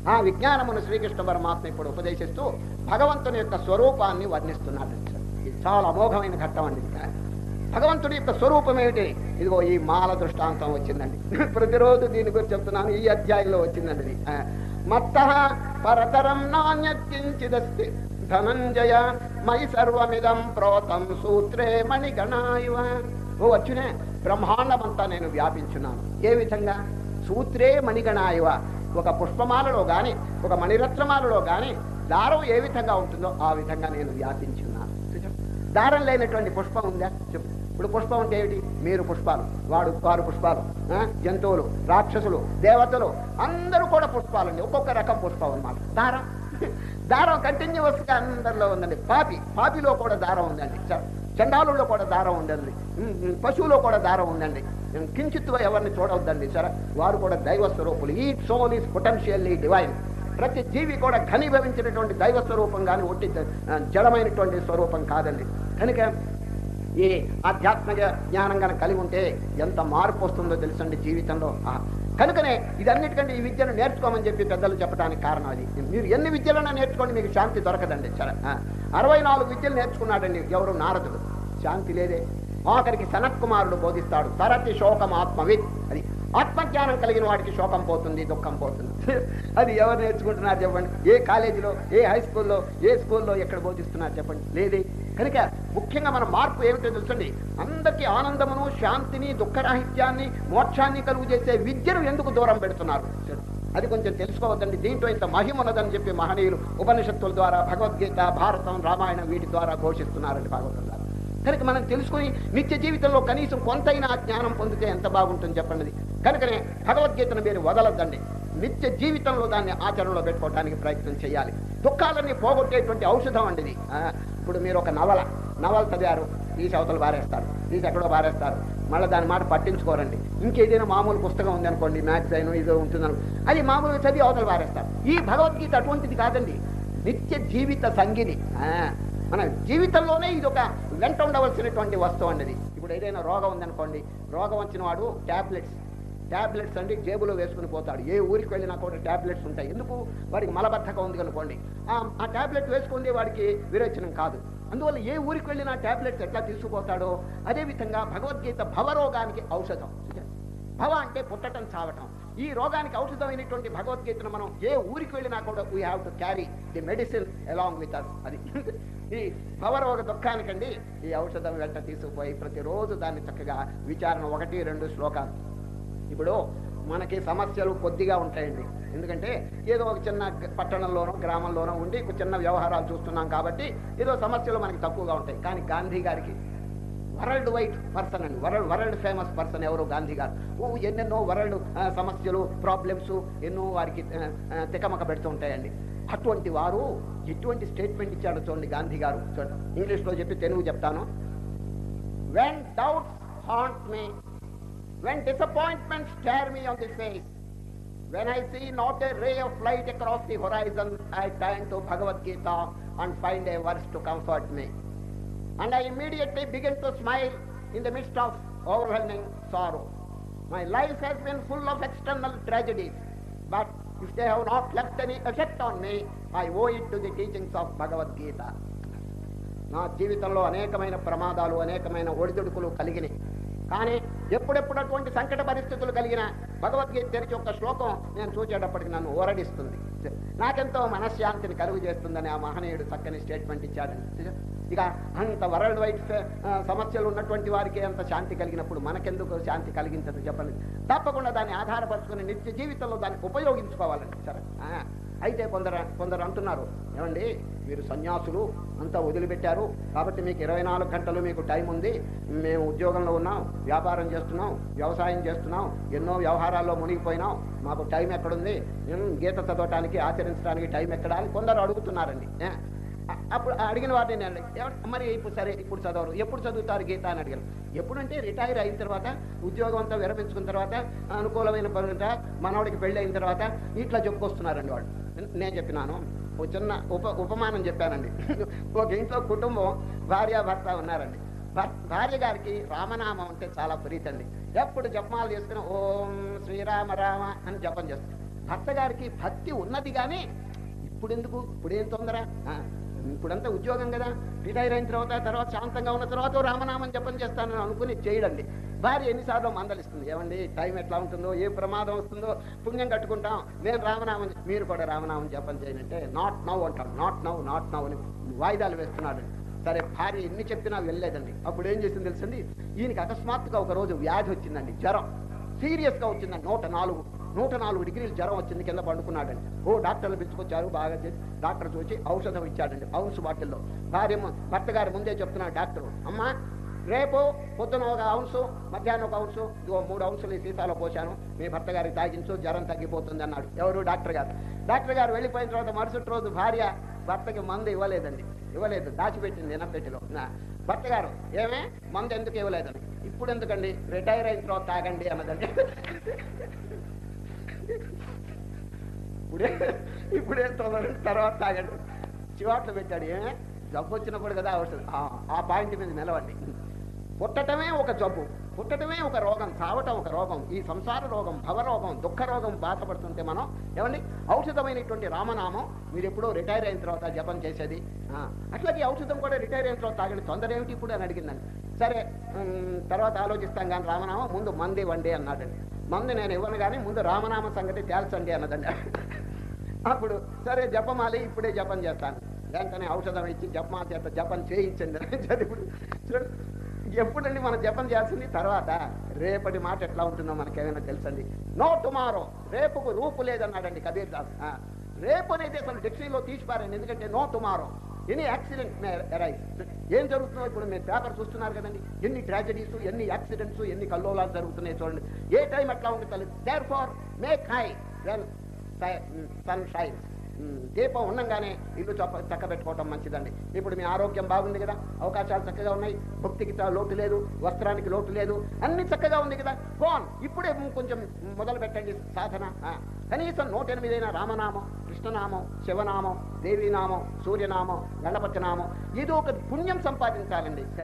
ఆ విజ్ఞానమును శ్రీకృష్ణ పరమాత్మ ఇప్పుడు ఉపదేశిస్తూ భగవంతుని యొక్క స్వరూపాన్ని వర్ణిస్తున్నాడు ఇది చాలా అమోఘమైన ఘట్టం అండి ఇది. భగవంతుడి యొక్క స్వరూపం ఏమిటి ఇదిగో ఈ మాల దృష్టాంతం వచ్చిందండి ప్రతిరోజు దీని గురించి చెప్తున్నాను ఈ అధ్యాయంలో వచ్చిందండి ఇది ఆ, మత్త పరతరం నాణ్యకించిదస్తి ధనంజయ మై సర్వమిదం ప్రోతం సూత్రే మణిగణాయువ ఓ వచ్చునే బ్రహ్మాండమంతా నేను వ్యాపించున్నాను ఏ విధంగా సూత్రే మణిగణాయువ ఒక పుష్పమాలలో గాని ఒక మణిరత్నమాలలో గాని దారం ఏ విధంగా ఉంటుందో ఆ విధంగా నేను వ్యాపించున్నాను చూచావా? దారం లేనటువంటి పుష్పం ఉందా చెప్పు ఇప్పుడు పుష్పం అంటే ఏమిటి మీరు పుష్పాలు వాడు వారు పుష్పాలు ఆ? జంతువులు రాక్షసులు దేవతలు అందరూ కూడా పుష్పాలండి ఒక్కొక్క రకం పుష్పం అన్నమాట దారం దారం కంటిన్యూస్ గా అందరిలో ఉందండి పాపి పాపిలో కూడా దారం ఉందండి చ- చండాలుల్లో కూడా దారం ఉందండి ఉమ్, ఉమ్, పశువులో కూడా దారం ఉందండి ఉమ్, కించిత్తుగా ఎవరిని చూడవద్దండి సరే వారు కూడా దైవ స్వరూపులు ఈ సోల్ ఈస్ పొటెన్షియల్లీ డివైన్ ప్రతి జీవి కూడా ఘనీభవించినటువంటి దైవ స్వరూపం కానీ ఒట్టి ఆ, జడమైనటువంటి స్వరూపం కాదండి కనుక ఈ ఆధ్యాత్మిక జ్ఞానం కనుక కలిగి ఉంటే ఎంత మార్పు వస్తుందో తెలుసండి జీవితంలో ఆ, కనుకనే ఇదన్నిటికంటే ఈ విద్యను నేర్చుకోమని చెప్పి పెద్దలు చెప్పడానికి కారణం అది మీరు ఎన్ని విద్యలన్నా నేర్చుకోండి మీకు శాంతి దొరకదండి సరే ఆ, అరవై నాలుగు విద్యలు నేర్చుకున్నాడండి ఎవరు నారదుడు శాంతి లేదే ఆఖరికి సనత్ కుమారుడు బోధిస్తాడు తరతి శోకం ఆత్మవిత్ అది ఆత్మజ్ఞానం కలిగిన వాడికి శోకం పోతుంది దుఃఖం పోతుంది అది ఎవరు నేర్చుకుంటున్నారు చెప్పండి ఏ కాలేజీలో ఏ హై స్కూల్లో ఏ స్కూల్లో ఎక్కడ బోధిస్తున్నారు చెప్పండి లేదే కనుక ముఖ్యంగా మన మార్పు ఏమిటో తెలుసండి అందరికీ ఆనందమును శాంతిని దుఃఖరాహిత్యాన్ని మోక్షాన్ని కలుగు చేసే విద్యను ఎందుకు దూరం పెడుతున్నారు అది కొంచెం తెలుసుకోవద్దండి దీంట్లో ఇంత మహిమ ఉన్నదని చెప్పి మహనీయులు ఉపనిషత్తుల ద్వారా భగవద్గీత భారతం రామాయణం వీటి ద్వారా ఘోషిస్తున్నారండి భాగవతం ద్వారా కనుక మనం తెలుసుకుని నిత్య జీవితంలో కనీసం కొంతైనా జ్ఞానం పొందితే ఎంత బాగుంటుంది చెప్పండి కనుకనే భగవద్గీతను మీరు వదలద్దండి నిత్య జీవితంలో దాన్ని ఆచరణలో పెట్టుకోవడానికి ప్రయత్నం చేయాలి దుఃఖాలన్నీ పోగొట్టేటువంటి ఔషధం అండి ఇది ఆ, ఇప్పుడు మీరు ఒక నవల నవల చదివారు తీసి అవతలు బారేస్తారు తీసి ఎక్కడో బారేస్తారు మళ్ళీ దాని మాట పట్టించుకోరండి ఇంకేదైనా మామూలు పుస్తకం ఉంది అనుకోండి మ్యాగజైన్ ఇదో ఉంటుందని అది మామూలుగా చదివి అవతలు బారేస్తారు ఈ భగవద్గీత అటువంటిది కాదండి నిత్య జీవిత సంగిని ఆ, మన జీవితంలోనే ఇది ఒక వెంట ఉండవలసినటువంటి వస్తువు అండి ఇప్పుడు ఏదైనా రోగం ఉందనుకోండి రోగం వచ్చిన వాడు టాబ్లెట్స్ టాబ్లెట్స్ అంటే జేబులో వేసుకుని పోతాడు ఏ ఊరికి వెళ్ళినా కూడా టాబ్లెట్స్ ఉంటాయి ఎందుకు వాడికి మలబద్ధకం ఉంది అనుకోండి ఆ- ఆ టాబ్లెట్ వేసుకుంది వాడికి విరేచనం కాదు అందువల్ల ఏ ఊరికి వెళ్ళినా టాబ్లెట్స్ ఎట్లా తీసుకుపోతాడో అదేవిధంగా భగవద్గీత భవరోగానికి ఔషధం భవ అంటే పుట్టటం చావటం ఈ రోగానికి ఔషధమైనటువంటి భగవద్గీతను మనం ఏ ఊరికి వెళ్ళినా కూడా we have to carry the medicine along with us అది ఈ భవరోగ దుఃఖానికండి ఈ ఔషధం వెంట తీసుకుపోయి ప్రతిరోజు దాన్ని చక్కగా విచారణ ఒకటి రెండు శ్లోకాలు ఇప్పుడు మనకి సమస్యలు కొద్దిగా ఉంటాయండి ఎందుకంటే ఏదో ఒక చిన్న గ- పట్టణంలోనో గ్రామంలోనో ఉండి ఒక చిన్న వ్యవహారాలు చూస్తున్నాం కాబట్టి ఏదో సమస్యలు మనకి తక్కువగా ఉంటాయి కానీ గాంధీ గారికి వరల్డ్ వైడ్ పర్సన్ అండి వరల్డ్ వరల్డ్ ఫేమస్ పర్సన్ ఎవరు గాంధీ గారు ఓ ఎన్నెన్నో వరల్డ్ ఆ, సమస్యలు ప్రాబ్లమ్స్ ఎన్నో వారికి ఆ, ఆ, తికమక పెడుతూ ఉంటాయండి అటువంటి వారు ఎటువంటి స్టేట్మెంట్ ఇచ్చాడో చూడండి గాంధీ గారు చూడండి ఇంగ్లీష్లో చెప్పి తెలుగు చెప్తాను when doubts haunt me when disappointment stare me on the face When I see not a ray of light across the horizon, I turn to Bhagavad Gita and find a verse to comfort me. And I immediately begin to smile in the midst of overwhelming sorrow. My life has been full of external tragedies, but if they have not left any effect on me, I owe it to the teachings of Bhagavad Gita. నా జీవితంలో అనేకమైన ప్రమాదాలు అనేకమైన ఒడిదుడుకులు కలిగినాయి కానీ ఎప్పుడెప్పుడు అటువంటి సంకట పరిస్థితులు కలిగిన భగవద్గీత తెరిచి ఒక శ్లోకం నేను చూసేటప్పటికి నన్ను ఓరడిస్తుంది నాకెంతో మనశ్శాంతిని కలుగు చేస్తుందని ఆ మహనీయుడు చక్కని స్టేట్మెంట్ ఇచ్చాడని ఇక అంత వరల్డ్ వైడ్ సమస్యలు ఉన్నటువంటి వారికి అంత శాంతి కలిగినప్పుడు మనకెందుకు శాంతి కలిగించదు చెప్పండి తప్పకుండా దాన్ని ఆధారపరుచుకుని నిత్య జీవితంలో దాన్ని ఉపయోగించుకోవాలండి సరే ఆ, అయితే కొందరు కొందరు అంటున్నారు ఏమండి మీరు సన్యాసులు అంతా వదిలిపెట్టారు కాబట్టి మీకు ఇరవై నాలుగు గంటలు మీకు టైం ఉంది మేము ఉద్యోగంలో ఉన్నాం వ్యాపారం చేస్తున్నాం వ్యవసాయం చేస్తున్నాం ఎన్నో వ్యవహారాల్లో మునిగిపోయినాం మాకు టైం ఎక్కడుంది ఉమ్, గీత చదవటానికి ఆచరించడానికి టైం ఎక్కడా అని కొందరు అడుగుతున్నారండి ఏ? అ- అప్పుడు అడిగిన వారిని నేను అడిగాను, "ఏమండి, మరి ఇప్పుడు సరే ఇప్పుడు చదవరు ఎప్పుడు చదువుతారు గీత అని అడిగాను ఎప్పుడంటే రిటైర్ అయిన తర్వాత ఉద్యోగం అంతా విరమించుకున్న తర్వాత అనుకూలమైన పనుంట మనవాడికి పెళ్ళి అయిన తర్వాత ఇట్లా చెప్పుకొస్తున్నారండి వాళ్ళు నేను చెప్పినాను ఒక చిన్న ఉప ఉపమానం చెప్పానండి ఒక ఇంట్లో కుటుంబం భార్య భర్త ఉన్నారండి భర్- భార్య గారికి రామనామం అంటే చాలా ప్రీతండి ఎప్పుడు జపమాలు చేసుకుని ఓం శ్రీరామ రామ అని జపం చేస్తారు భర్త గారికి భక్తి ఉన్నది కానీ ఇప్పుడు ఎందుకు ఇప్పుడేం తొందర ఆ, ఇప్పుడంతా ఉద్యోగం కదా రిటైర్ అయిన తర్వాత తర్వాత శాంతంగా ఉన్న తర్వాత రామనామం జపం చేస్తానని అనుకుని చేయడండి భార్య ఎన్నిసార్లు మందలిస్తుంది ఏమండి టైం ఎట్లా ఉంటుందో ఏ ప్రమాదం వస్తుందో పుణ్యం కట్టుకుంటాం నేను రామనామం మీరు కూడా రామనామం జపం చేయనంటే నాట్ నౌ అంటాం నాట్ నౌ నాట్ నౌ అని వాయిదాలు వేస్తున్నాడు సరే భార్య ఎన్ని చెప్పినా వెళ్ళలేదండి అప్పుడు ఏం చేసింది తెలుసండి ఈయనకి అకస్మాత్తుగా ఒక రోజు వ్యాధి వచ్చిందండి జ్వరం సీరియస్ గా వచ్చిందండి నూట నాలుగు నూట నాలుగు డిగ్రీలు జ్వరం వచ్చింది కింద పండుకున్నాడండి ఓ డాక్టర్లు పిలుచుకొచ్చారు బాగా చేసి డాక్టర్ చూసి ఔషధం ఇచ్చాడండి ఔన్స్ బాటిల్లో భార్య ము- భర్త గారి ముందే చెప్తున్నాడు డాక్టర్ అమ్మా రేపు పొద్దున ఒక ఔన్స్ మధ్యాహ్నం ఒక ఔన్స్ ఇదిగో మూడు ఔన్సులు ఈ సీసాలో పోశాను మీ భర్త గారికి తాగించు జ్వరం తగ్గిపోతుంది అన్నాడు ఎవరు డాక్టర్ గారు డాక్టర్ గారు వెళ్ళిపోయిన తర్వాత మరుసటి రోజు భార్య భర్తకి మందు ఇవ్వలేదండి ఇవ్వలేదు దాచిపెట్టింది ఎనపెట్టిలో నా భర్త గారు ఏమే మందు ఎందుకు ఇవ్వలేదని ఇప్పుడు ఎందుకండి రిటైర్ అయిన తర్వాత తాగండి అన్నదండి ఇప్పుడే ఇప్పుడే తొందర తర్వాత తాగండి చివాట్లు పెట్టాడు ఏమే జబ్బు వచ్చినప్పుడు కదా అవసరం ఆ పాయింట్ మీద నిలవండి పుట్టటమే ఒక జబ్బు పుట్టటమే ఒక రోగం చావటం ఒక రోగం ఈ సంసార రోగం భవరోగం దుఃఖ రోగం బాధపడుతుంటే మనం ఏమండి ఔషధమైనటువంటి రామనామం మీరు ఎప్పుడో రిటైర్ అయిన తర్వాత జపం చేసేది ఆ, అట్లాగే ఔషధం కూడా రిటైర్ అయిన తర్వాత తాగండి తొందర ఏమిటి ఇప్పుడు అని అడిగిందండి సరే ఉమ్, తర్వాత ఆలోచిస్తాం కానీ రామనామం ముందు మంది వండి అన్నాడండి మందు నేను ఇవ్వను కానీ ముందు రామనామ సంగతి తేల్చండి అన్నదండి అప్పుడు సరే జపమాలి ఇప్పుడే జపం చేస్తాను వెంటనే ఔషధం ఇచ్చి జపమా చేత జపం చేయించండి అని చదివుడు చూడు, ఎప్పుడండి మనం జపం చేయాల్సింది తర్వాత రేపటి మాట ఎట్లా ఉంటుందో మనకేమైనా తెలుసండి నో టుమారో రేపుకు రూపు లేదన్నాడండి కబీర్ దాస్ ఆ, రేపు అనేది అసలు డిక్షనరీలో తీసిపారండి ఎందుకంటే no tomorrow any accident may arise ఏం జరుగుతుందో ఇప్పుడు మీరు పేపర్ చూస్తున్నారు కదండి ఎన్ని ట్రాజడీస్ ఎన్ని యాక్సిడెంట్స్ ఎన్ని కల్లోలాలు జరుగుతున్నాయి చూడండి ఏ టైం ఎట్లా ఉంటుంది therefore make hay when sun shine దీపం ఉండంగానే ఇల్లు చక్క చక్క పెట్టుకోవటం మంచిదండి ఇప్పుడు మీ ఆరోగ్యం బాగుంది కదా అవకాశాలు చక్కగా ఉన్నాయి భక్తికి చా- లోటు లేదు వస్త్రానికి లోటు లేదు అన్ని చక్కగా ఉంది కదా ఫోన్ ఇప్పుడే కొంచెం మొదలు పెట్టండి సాధన ఆ, కనీసం నూట ఎనిమిదైన రామనామం కృష్ణనామం శివనామం దేవీనామం సూర్యనామం గణపతి నామం ఏదో ఒక పుణ్యం సంపాదించాలండి